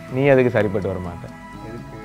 நீ அதுக்கு சரிப்பட்டு வர மாட்ட எதுக்கு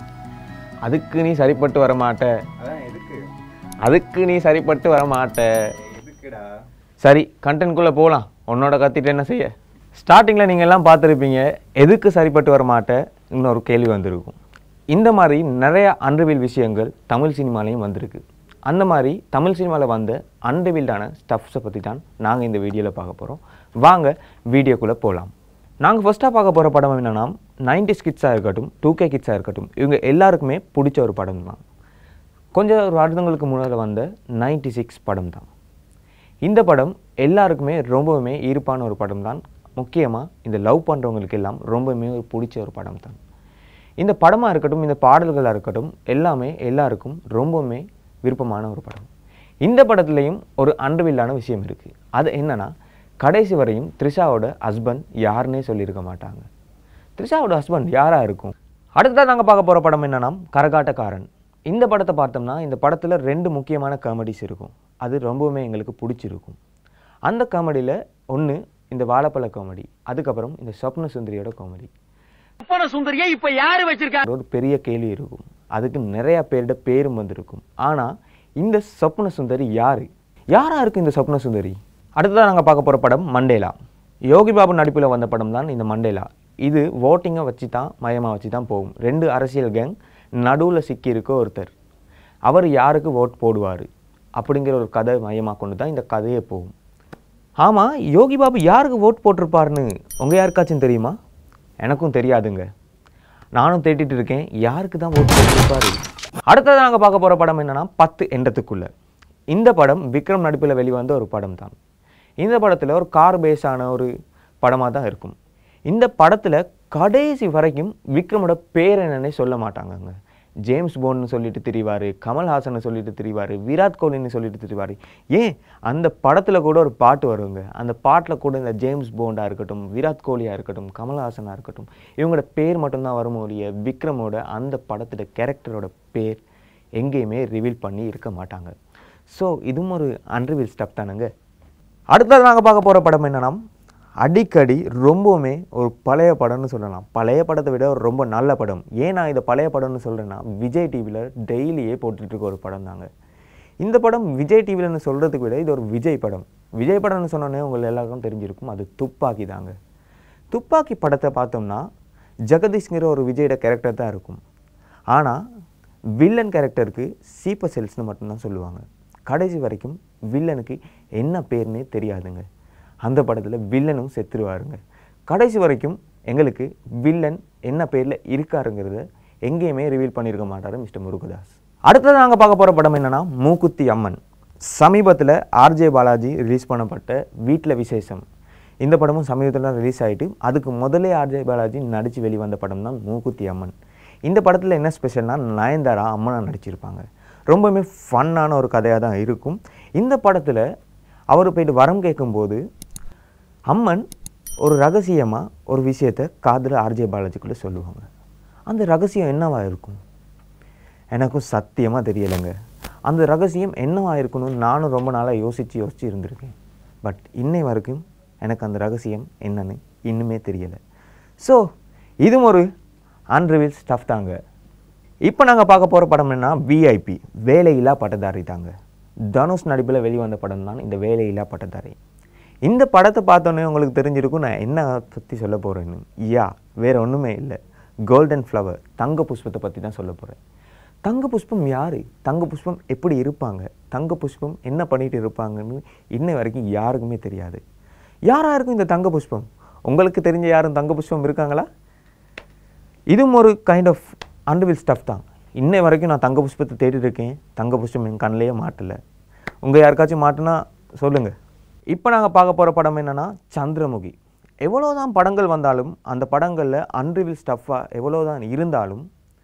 அதுக்கு நீ சரிப்பட்டு வர மாட்ட அதான் எதுக்கு அதுக்கு நீ சரிப்பட்டு வர மாட்ட எதுக்குடா சரி கண்டென்ட்குள்ளே போகலாம் உன்னோட கத்திட்டு என்ன செய்ய ஸ்டார்டிங்கில் நீங்கள் எல்லாம் பார்த்துருப்பீங்க எதுக்கு சரிப்பட்டு வர மாட்ட இன்னொரு கேள்வி வந்திருக்கும் இந்த மாதிரி நிறைய அன்றிவில் விஷயங்கள் தமிழ் சினிமாலையும் வந்திருக்கு அந்த மாதிரி தமிழ் சினிமாவில் வந்த அன்றிவில்டான ஸ்டப்ஸை பற்றி தான் நாங்கள் இந்த வீடியோவில் பார்க்க போகிறோம் வாங்க வீடியோக்குள்ளே போகலாம் நாங்கள் ஃபஸ்ட்டாக பார்க்க போகிற படம் என்னன்னா 90s கிட்ஸாக இருக்கட்டும் டூ கே கிட்ஸாக இருக்கட்டும் இவங்க எல்லாருக்குமே பிடிச்ச ஒரு படம் தான் கொஞ்சம் ஒரு வருடங்களுக்கு முன்னால் வந்த 96 சிக்ஸ் படம் தான் இந்த படம் எல்லாருக்குமே ரொம்பவுமே ஈர்ப்பான ஒரு படம் தான் முக்கியமாக இந்த லவ் பண்ணுறவங்களுக்கு எல்லாம் ரொம்பவுமே ஒரு பிடிச்ச ஒரு படம் தான் இந்த படமாக இருக்கட்டும் இந்த பாடல்களாக இருக்கட்டும் எல்லாமே எல்லாருக்கும் ரொம்பவுமே விருப்பமான ஒரு படம் இந்த படத்துலேயும் ஒரு அன்றுவில்லான விஷயம் இருக்குது அது என்னன்னா கடைசி வரையும் த்ரிஷாவோட ஹஸ்பண்ட் யாருன்னே சொல்லியிருக்க மாட்டாங்க த்ரிஷாவோட ஹஸ்பண்ட் யாராக இருக்கும் அடுத்ததாக நாங்கள் பார்க்க போகிற படம் என்னன்னா கரகாட்டக்காரன் இந்த படத்தை பார்த்தோம்னா இந்த படத்தில் ரெண்டு முக்கியமான காமெடிஸ் இருக்கும் அது ரொம்பவுமே எங்களுக்கு பிடிச்சிருக்கும் அந்த காமெடியில் ஒன்று இந்த வாழைப்பழ காமெடி அதுக்கப்புறம் இந்த சொப்ன சுந்தரியோட காமெடி அப்பன சுந்தரியை இப்ப யாரு வச்சிருக்கா ஒரு பெரிய கேள்வி இருக்கும் அதுக்கு நிறைய பேரோட பேரும் வந்திருக்கும் ஆனால் இந்த சொப்ன சுந்தரி யார் யாரா இருக்கு இந்த சொப்ன சுந்தரி அடுத்ததாக நாங்கள் பார்க்க போகிற படம் மண்டேலா யோகி பாபு நடிப்பில் வந்த படம் தான் இந்த மண்டேலா இது ஓட்டிங்கை வச்சு தான் மையமாக வச்சு தான் போகும் ரெண்டு அரசியல் கேங் நடுவில் சிக்கியிருக்க ஒருத்தர் அவர் யாருக்கு ஓட் போடுவார் அப்படிங்கிற ஒரு கதை மையமாக கொண்டு தான் இந்த கதையே போகும் ஆமாம் யோகி பாபு யாருக்கு ஓட் போட்டிருப்பாருன்னு உங்கள் யாருக்காச்சும் தெரியுமா எனக்கும் தெரியாதுங்க நானும் தேடிட்டு இருக்கேன் யாருக்கு தான் ஓட் போட்டிருப்பாரு அடுத்தது நாங்கள் பார்க்க போகிற படம் என்னன்னா பத்து எண்ணத்துக்குள்ள இந்த படம் விக்ரம் நடிப்பில் வெளிவந்த ஒரு படம் தான் இந்த படத்தில் ஒரு கார் பேஸான ஒரு படமாக தான் இருக்கும் இந்த படத்தில் கடைசி வரைக்கும் விக்ரமோட பேர் என்னன்னே சொல்ல மாட்டாங்கங்க ஜேம்ஸ் போன்னு சொல்லிட்டு திரிவார் கமல்ஹாசனை சொல்லிட்டு திரிவார் விராட் கோலின்னு சொல்லிட்டு திரிவார் ஏன் அந்த படத்தில் கூட ஒரு பாட்டு வருங்க அந்த பாட்டில் கூட இந்த ஜேம்ஸ் போண்டாக இருக்கட்டும் விராட் கோலியாக இருக்கட்டும் கமல்ஹாசனாக இருக்கட்டும் இவங்களோட பேர் மட்டும்தான் வரும் ஒழிய விக்ரமோட அந்த படத்தோட கேரக்டரோட பேர் எங்கேயுமே ரிவீல் பண்ணி இருக்க மாட்டாங்க ஸோ இதுவும் ஒரு அன்ரிவீல் ஸ்டப் தானுங்க அடுத்தது நாங்கள் பார்க்க போகிற படம் என்னன்னா அடிக்கடி ரொம்பவுமே ஒரு பழைய படம்னு சொல்லலாம் பழைய படத்தை விட ஒரு ரொம்ப நல்ல படம் ஏன் நான் இதை பழைய படம்னு சொல்கிறேன்னா விஜய் டிவியில் டெய்லியே போட்டுட்டு இருக்க ஒரு படம் தாங்க இந்த படம் விஜய் டிவிலன்னு சொல்கிறதுக்கு விட இது ஒரு விஜய் படம் விஜய் படம்னு சொன்னோன்னே உங்கள் எல்லாருக்கும் தெரிஞ்சிருக்கும் அது துப்பாக்கி தாங்க துப்பாக்கி படத்தை பார்த்தோம்னா ஜெகதீஷ்ங்கிற ஒரு விஜயோட கேரக்டர் தான் இருக்கும் ஆனால் வில்லன் கேரக்டருக்கு சீப்ப செல்ஸ்னு மட்டும்தான் சொல்லுவாங்க கடைசி வரைக்கும் வில்லனுக்கு என்ன பேர்னே தெரியாதுங்க அந்த படத்தில் வில்லனும் செத்துருவாருங்க கடைசி வரைக்கும் எங்களுக்கு வில்லன் என்ன பேரில் இருக்காருங்கிறத எங்கேயுமே ரிவீல் பண்ணியிருக்க மாட்டார் மிஸ்டர் முருகதாஸ் அடுத்தது நாங்கள் பார்க்க போகிற படம் என்னன்னா மூக்குத்தி அம்மன் சமீபத்தில் ஆர்ஜே பாலாஜி ரிலீஸ் பண்ணப்பட்ட வீட்டில் விசேஷம் இந்த படமும் சமீபத்தில் ரிலீஸ் ஆகிட்டு அதுக்கு முதலே ஆர்ஜே பாலாஜி நடித்து வெளிவந்த படம் தான் மூக்குத்தி அம்மன் இந்த படத்தில் என்ன ஸ்பெஷல்னா நயன்தாரா அம்மனா நடிச்சிருப்பாங்க ரொம்பவுமே ஃபன்னான ஒரு கதையாக தான் இருக்கும் இந்த படத்தில் அவர் போயிட்டு வரம் கேட்கும்போது அம்மன் ஒரு ரகசியமாக ஒரு விஷயத்தை காதில் ஆர்ஜே பாலாஜிக்குள்ளே சொல்லுவாங்க அந்த ரகசியம் என்னவா இருக்கும் எனக்கும் சத்தியமாக தெரியலைங்க அந்த ரகசியம் என்னவா இருக்கணும்னு நானும் ரொம்ப நாளாக யோசித்து யோசித்து இருந்திருக்கேன் பட் இன்னை வரைக்கும் எனக்கு அந்த ரகசியம் என்னன்னு இன்னுமே தெரியலை ஸோ இதுவும் ஒரு அன்ரிவீல் ஸ்டஃப் தாங்க இப்போ நாங்கள் பார்க்க போகிற படம் என்ன விஐபி வேலையில்லா பட்டதாரி தாங்க தனுஷ் நடிப்பில் வெளிவந்த படம் தான் இந்த வேலையில்லா பட்டதாரி இந்த படத்தை பார்த்தோன்னே உங்களுக்கு தெரிஞ்சிருக்கும் நான் என்ன பற்றி சொல்ல போகிறேன்னு யா வேறு ஒன்றுமே இல்லை கோல்டன் ஃப்ளவர் தங்க புஷ்பத்தை பற்றி தான் சொல்ல போகிறேன் தங்க புஷ்பம் யார் தங்க புஷ்பம் எப்படி இருப்பாங்க தங்க புஷ்பம் என்ன பண்ணிட்டு இருப்பாங்கன்னு இன்னை வரைக்கும் யாருக்குமே தெரியாது யாரா இருக்கும் இந்த தங்க புஷ்பம் உங்களுக்கு தெரிஞ்ச யாரும் தங்க புஷ்பம் இருக்காங்களா இதுவும் ஒரு கைண்ட் ஆஃப் அண்டர்வில் ஸ்டஃப் தான் இன்னை வரைக்கும் நான் தங்க புஷ்பத்தை தேடிட்டு இருக்கேன் தங்க புஷ்பம் என் கண்ணிலேயே மாட்டலை உங்கள் யாருக்காச்சும் மாட்டுனா சொல்லுங்கள் இப்போ நாங்கள் பார்க்க போகிற படம் என்னென்னா சந்திரமுகி எவ்வளோ தான் படங்கள் வந்தாலும் அந்த படங்களில் அன்ரிவில் ஸ்டஃப்பாக எவ்வளோ தான் இருந்தாலும்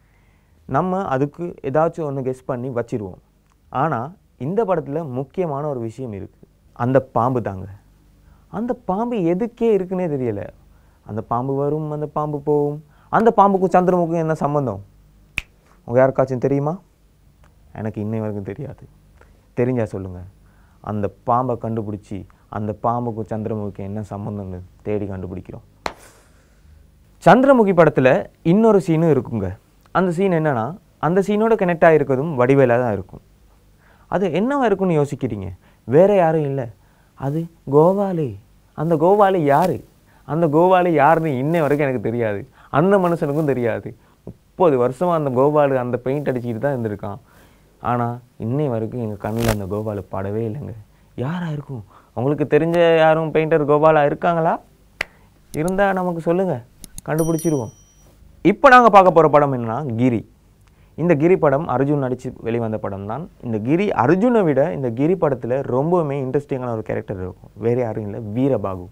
நம்ம அதுக்கு ஏதாச்சும் ஒன்று கெஸ் பண்ணி வச்சிருவோம் ஆனால் இந்த படத்தில் முக்கியமான ஒரு விஷயம் இருக்குது அந்த பாம்பு தாங்க அந்த பாம்பு எதுக்கே இருக்குன்னே தெரியல அந்த பாம்பு வரும் அந்த பாம்பு போகும் அந்த பாம்புக்கும் சந்திரமுக்கும் என்ன சம்மந்தம் உங்கள் யாருக்காச்சும் தெரியுமா எனக்கு இன்னை வரைக்கும் தெரியாது தெரிஞ்சா சொல்லுங்கள் அந்த பாம்பை கண்டுபிடிச்சி அந்த பாம்புக்கும் சந்திரமுகிக்கும் என்ன சம்மந்தம்னு தேடி கண்டுபிடிக்கிறோம் சந்திரமுகி படத்தில் இன்னொரு சீனும் இருக்குங்க அந்த சீன் என்னன்னா அந்த சீனோட கனெக்ட் ஆகிருக்கிறதும் வடிவேலாக தான் இருக்கும் அது என்னவா இருக்கும்னு யோசிக்கிறீங்க வேற யாரும் இல்லை அது கோவாலி அந்த கோவாலி யார் அந்த கோவாலி யாருன்னு இன்னை வரைக்கும் எனக்கு தெரியாது அந்த மனுஷனுக்கும் தெரியாது முப்பது வருஷமாக அந்த கோபாலு அந்த பெயிண்ட் அடிச்சுக்கிட்டு தான் இருந்திருக்கான் ஆனால் இன்னை வரைக்கும் எங்கள் கண்ணில் அந்த கோபாலு படவே இல்லைங்க யாரா இருக்கும் உங்களுக்கு தெரிஞ்ச யாரும் பெயிண்டர் கோபாலா இருக்காங்களா இருந்தால் நமக்கு சொல்லுங்கள் கண்டுபிடிச்சிருவோம் இப்போ நாங்கள் பார்க்க போகிற படம் என்னன்னா கிரி இந்த கிரி படம் அர்ஜுன் நடித்து வெளிவந்த படம் தான் இந்த கிரி அர்ஜுனை விட இந்த கிரி படத்தில் ரொம்பவுமே இன்ட்ரெஸ்டிங்கான ஒரு கேரக்டர் இருக்கும் வேறு யாரும் இல்லை வீரபாகு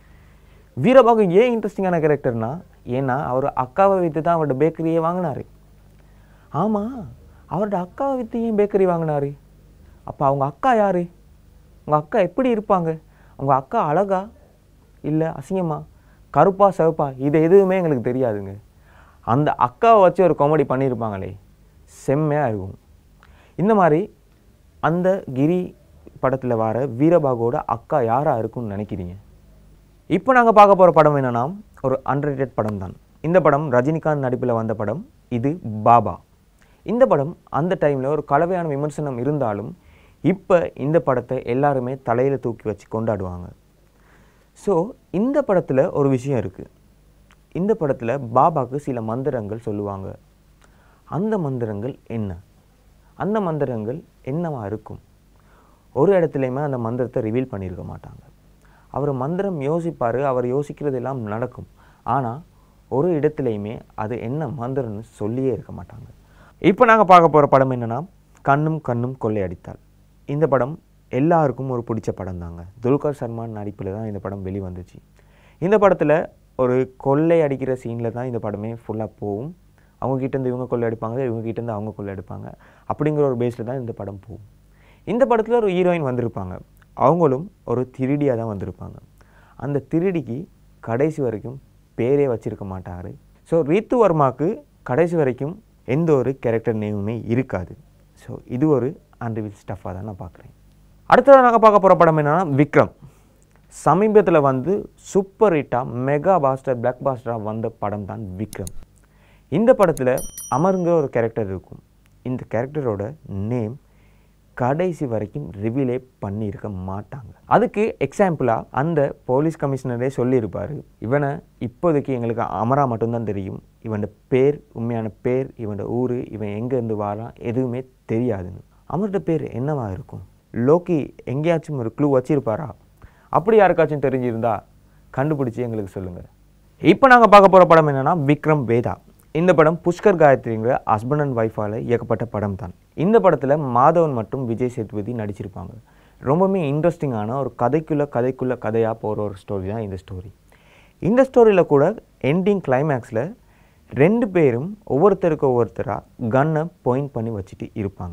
வீரபாகு ஏன் இன்ட்ரெஸ்டிங்கான கேரக்டர்னா ஏன்னா அவர் அக்காவை விற்று தான் அவரோட பேக்கரியே வாங்கினாரு ஆமாம் அவரோட அக்காவை விற்று ஏன் பேக்கரி வாங்கினாரு அப்போ அவங்க அக்கா யார் உங்கள் அக்கா எப்படி இருப்பாங்க உங்கள் அக்கா அழகா இல்லை அசிங்கமா கருப்பா சிவப்பா இது எதுவுமே எங்களுக்கு தெரியாதுங்க அந்த அக்காவை வச்சு ஒரு காமெடி பண்ணியிருப்பாங்களே செம்மையாக இருக்கும் இந்த மாதிரி அந்த கிரி படத்தில் வர வீரபாகுவோட அக்கா யாராக இருக்கும்னு நினைக்கிறீங்க இப்போ நாங்கள் பார்க்க போகிற படம் என்னன்னா ஒரு அன்ரேட்டட் படம் தான் இந்த படம் ரஜினிகாந்த் நடிப்பில் வந்த படம் இது பாபா இந்த படம் அந்த டைமில் ஒரு கலவையான விமர்சனம் இருந்தாலும் இப்போ இந்த படத்தை எல்லாருமே தலையில் தூக்கி வச்சு கொண்டாடுவாங்க ஸோ இந்த படத்தில் ஒரு விஷயம் இருக்குது இந்த படத்தில் பாபாக்கு சில மந்திரங்கள் சொல்லுவாங்க அந்த மந்திரங்கள் என்ன அந்த மந்திரங்கள் என்னவா இருக்கும் ஒரு இடத்துலையுமே அந்த மந்திரத்தை ரிவீல் பண்ணியிருக்க மாட்டாங்க அவர் மந்திரம் யோசிப்பார் அவர் யோசிக்கிறது எல்லாம் நடக்கும் ஆனால் ஒரு இடத்துலையுமே அது என்ன மந்திரம்னு சொல்லியே இருக்க மாட்டாங்க இப்போ நாங்கள் பார்க்க போகிற படம் என்னென்னா கண்ணும் கண்ணும் கொள்ளையடித்தாள் இந்த படம் எல்லாருக்கும் ஒரு பிடிச்ச படம் தாங்க துல்கர் சல்மான் நடிப்பில் தான் இந்த படம் வெளிவந்துச்சு இந்த படத்தில் ஒரு கொள்ளை அடிக்கிற சீனில் தான் இந்த படமே ஃபுல்லாக போகும் அவங்க கிட்டேருந்து இவங்க கொள்ளை அடிப்பாங்க இவங்க கிட்டேருந்து அவங்க கொள்ளை அடிப்பாங்க அப்படிங்கிற ஒரு பேஸில் தான் இந்த படம் போகும் இந்த படத்தில் ஒரு ஹீரோயின் வந்திருப்பாங்க அவங்களும் ஒரு திருடியாக தான் வந்திருப்பாங்க அந்த திருடிக்கு கடைசி வரைக்கும் பேரே வச்சிருக்க மாட்டார் ஸோ ரீத்து வர்மாவுக்கு கடைசி வரைக்கும் எந்த ஒரு கேரக்டர் நேமுமே இருக்காது ஸோ இது ஒரு அன்ரிவில் ஸ்டஃபாக தான் நான் பார்க்குறேன் அடுத்ததாக நாங்கள் பார்க்க போகிற படம் என்னென்னா விக்ரம் சமீபத்தில் வந்து சூப்பர் ஹிட்டாக மெகா பாஸ்டர் பிளாக் பாஸ்டராக வந்த படம் தான் விக்ரம் இந்த படத்தில் அமருங்கிற ஒரு கேரக்டர் இருக்கும் இந்த கேரக்டரோட நேம் கடைசி வரைக்கும் ரிவீலே பண்ணியிருக்க மாட்டாங்க அதுக்கு எக்ஸாம்பிளாக அந்த போலீஸ் கமிஷனரே சொல்லியிருப்பார் இவனை இப்போதைக்கு எங்களுக்கு அமரா மட்டும்தான் தெரியும் இவனோட பேர் உண்மையான பேர் இவனோட ஊர் இவன் எங்கேருந்து வாரான் எதுவுமே தெரியாதுன்னு அவனோட பேர் என்னவா இருக்கும் லோக்கி எங்கேயாச்சும் ஒரு க்ளூ வச்சிருப்பாரா அப்படி யாருக்காச்சும் தெரிஞ்சிருந்தா கண்டுபிடிச்சி எங்களுக்கு சொல்லுங்கள் இப்போ நாங்கள் பார்க்க போகிற படம் என்னென்னா விக்ரம் வேதா இந்த படம் புஷ்கர் காயத்ரிங்கிற ஹஸ்பண்ட் அண்ட் ஒய்ஃபால் இயக்கப்பட்ட படம் தான் இந்த படத்தில் மாதவன் மற்றும் விஜய் சேதுபதி நடிச்சிருப்பாங்க ரொம்பவுமே இன்ட்ரெஸ்டிங்கான ஒரு கதைக்குள்ள கதைக்குள்ள கதையாக போகிற ஒரு ஸ்டோரி தான் இந்த ஸ்டோரி இந்த ஸ்டோரியில் கூட எண்டிங் கிளைமேக்ஸில் ரெண்டு பேரும் ஒவ்வொருத்தருக்கு ஒவ்வொருத்தராக கன்னை பாயிண்ட் பண்ணி வச்சுட்டு இருப்பாங்க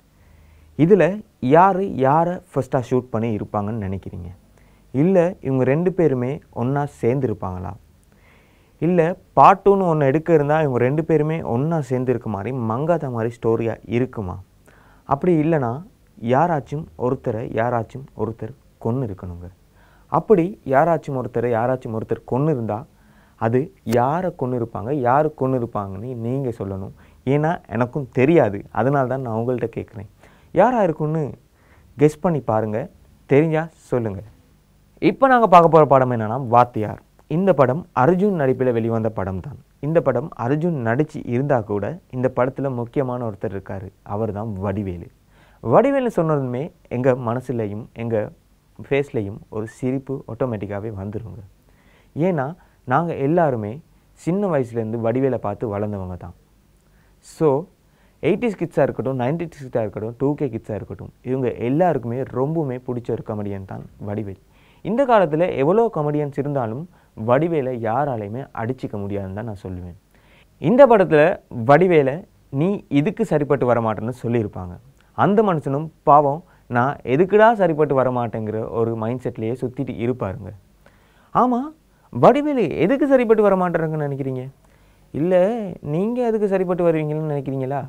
இதில் யார் யாரை ஃபஸ்ட்டாக ஷூட் பண்ணி இருப்பாங்கன்னு நினைக்கிறீங்க இல்லை இவங்க ரெண்டு பேருமே ஒன்றா சேர்ந்துருப்பாங்களா இல்லை பாட்டுன்னு ஒன்று எடுக்க இருந்தால் இவங்க ரெண்டு பேருமே ஒன்றா சேர்ந்து இருக்க மாதிரி மங்காத மாதிரி ஸ்டோரியாக இருக்குமா அப்படி இல்லைன்னா யாராச்சும் ஒருத்தரை யாராச்சும் ஒருத்தர் கொன்று இருக்கணுங்க அப்படி யாராச்சும் ஒருத்தர் யாராச்சும் ஒருத்தர் கொன்று இருந்தால் அது யாரை கொன்று இருப்பாங்க யார் கொன்று இருப்பாங்கன்னு நீங்கள் சொல்லணும் ஏன்னா எனக்கும் தெரியாது அதனால தான் நான் உங்கள்கிட்ட கேட்குறேன் யாராக இருக்குன்னு கெஸ் பண்ணி பாருங்கள் தெரிஞ்சால் சொல்லுங்கள் இப்போ நாங்கள் பார்க்க போகிற படம் என்னன்னா வாத்தியார் இந்த படம் அர்ஜுன் நடிப்பில் வெளிவந்த படம் தான் இந்த படம் அர்ஜுன் நடித்து இருந்தால் கூட இந்த படத்தில் முக்கியமான ஒருத்தர் இருக்கார் அவர் தான் வடிவேலு வடிவேலு சொன்னதுமே எங்கள் மனசுலையும் எங்கள் ஃபேஸ்லையும் ஒரு சிரிப்பு ஆட்டோமேட்டிக்காகவே வந்துருங்க ஏன்னா நாங்கள் எல்லாருமே சின்ன வயசுலேருந்து வடிவேலை பார்த்து வளர்ந்தவங்க தான் ஸோ எயிட்டிஸ் கிட்ஸாக இருக்கட்டும் நைன்டிஸ் கிட்ஸாக இருக்கட்டும் டூ கே கிட்ஸாக இருக்கட்டும் இவங்க எல்லாருக்குமே ரொம்பவுமே பிடிச்ச ஒரு கமெடியன் தான் வடிவேல் இந்த காலத்தில் எவ்வளோ கமெடியன்ஸ் இருந்தாலும் வடிவேலை யாராலையுமே அடிச்சிக்க முடியாதுன்னு தான் நான் சொல்லுவேன் இந்த படத்தில் வடிவேலை நீ இதுக்கு சரிப்பட்டு வரமாட்டேன்னு சொல்லியிருப்பாங்க அந்த மனுஷனும் பாவம் நான் எதுக்குடா சரிப்பட்டு வரமாட்டேங்கிற ஒரு மைண்ட் செட்லேயே சுற்றிட்டு இருப்பாருங்க ஆமாம் வடிவேலு எதுக்கு சரிப்பட்டு வரமாட்டேறங்கன்னு நினைக்கிறீங்க இல்லை நீங்கள் அதுக்கு சரிப்பட்டு வருவீங்கன்னு நினைக்கிறீங்களா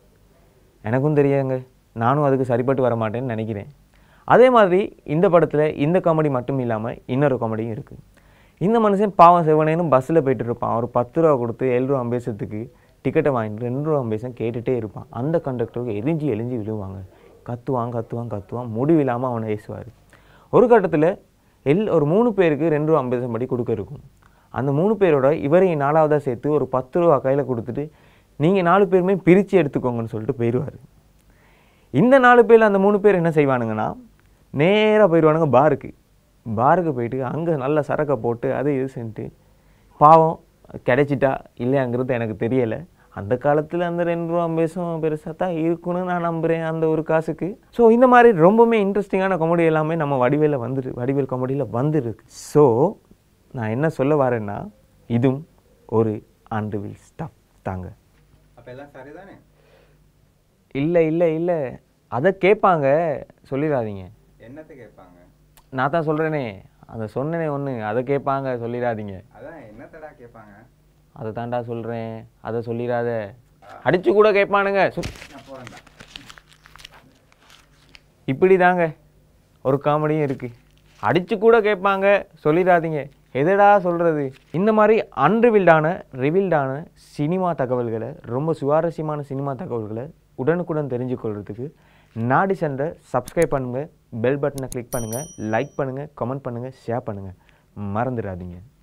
எனக்கும் தெரியாதுங்க நானும் அதுக்கு சரிப்பட்டு வர மாட்டேன்னு நினைக்கிறேன் அதே மாதிரி இந்த படத்தில் இந்த காமெடி மட்டும் இல்லாமல் இன்னொரு காமெடியும் இருக்குது இந்த மனுஷன் பாவம் செவனேன்னு பஸ்ஸில் போயிட்டு இருப்பான் ஒரு பத்து ரூபா கொடுத்து ஏழு ரூபா அம்பேசத்துக்கு டிக்கெட்டை வாங்கிட்டு ரெண்டு ரூபா அம்பேசம் கேட்டுகிட்டே இருப்பான் அந்த கண்டக்டருக்கு எரிஞ்சு எரிஞ்சு விழுவாங்க கத்துவான் கத்துவான் கத்துவான் முடிவில்லாமல் அவனை ஏசுவார் ஒரு கட்டத்தில் எல் ஒரு மூணு பேருக்கு ரெண்டு ரூபா அம்பேசம் படி கொடுக்க இருக்கும் அந்த மூணு பேரோட இவரையும் நாலாவதாக சேர்த்து ஒரு பத்து ரூபா கையில் கொடுத்துட்டு நீங்கள் நாலு பேருமே பிரித்து எடுத்துக்கோங்கன்னு சொல்லிட்டு போயிடுவார் இந்த நாலு பேரில் அந்த மூணு பேர் என்ன செய்வானுங்கன்னா நேராக போயிடுவானுங்க பாருக்கு பாருக்கு போயிட்டு அங்கே நல்ல சரக்கை போட்டு அது இது செஞ்சுட்டு பாவம் கிடைச்சிட்டா இல்லையாங்கிறது எனக்கு தெரியலை அந்த காலத்தில் அந்த ரெண்டு ரூபா பேசும் பெருசாக தான் இருக்குன்னு நான் நம்புகிறேன் அந்த ஒரு காசுக்கு ஸோ இந்த மாதிரி ரொம்பவுமே இன்ட்ரெஸ்டிங்கான காமெடி எல்லாமே நம்ம வடிவேல வந்துரு வடிவேல் காமெடியில் வந்துருக்கு ஸோ நான் என்ன சொல்ல வரேன்னா இதுவும் ஒரு அன்ரிவில் ஸ்டப் தாங்க அப்ப எல்லாம் சரிதானே இல்லை இல்லை இல்லை அதை கேட்பாங்க சொல்லிடாதீங்க என்னத்தை கேட்பாங்க நான் தான் சொல்கிறேனே அதை சொன்னேனே ஒன்று அதை கேட்பாங்க சொல்லிடாதீங்க அதான் என்னத்தடா கேட்பாங்க அதை தாண்டா சொல்கிறேன் அதை சொல்லிடாத அடிச்சு கூட கேட்பானுங்க சொல் நான் போறேன்டா இப்படி தாங்க ஒரு காமெடியும் இருக்குது அடிச்சு கூட கேட்பாங்க சொல்லிடாதீங்க எதடா சொல்கிறது இந்த மாதிரி அன்ரிவில்டான ரிவில்டான சினிமா தகவல்களை ரொம்ப சுவாரஸ்யமான சினிமா தகவல்களை உடனுக்குடன் தெரிஞ்சுக்கொள்கிறதுக்கு நாடி சென்றை சப்ஸ்கிரைப் பண்ணுங்கள் பெல் பட்டனை கிளிக் பண்ணுங்கள் லைக் பண்ணுங்கள் கமெண்ட் பண்ணுங்கள் ஷேர் பண்ணுங்கள் மறந்துடாதீங்க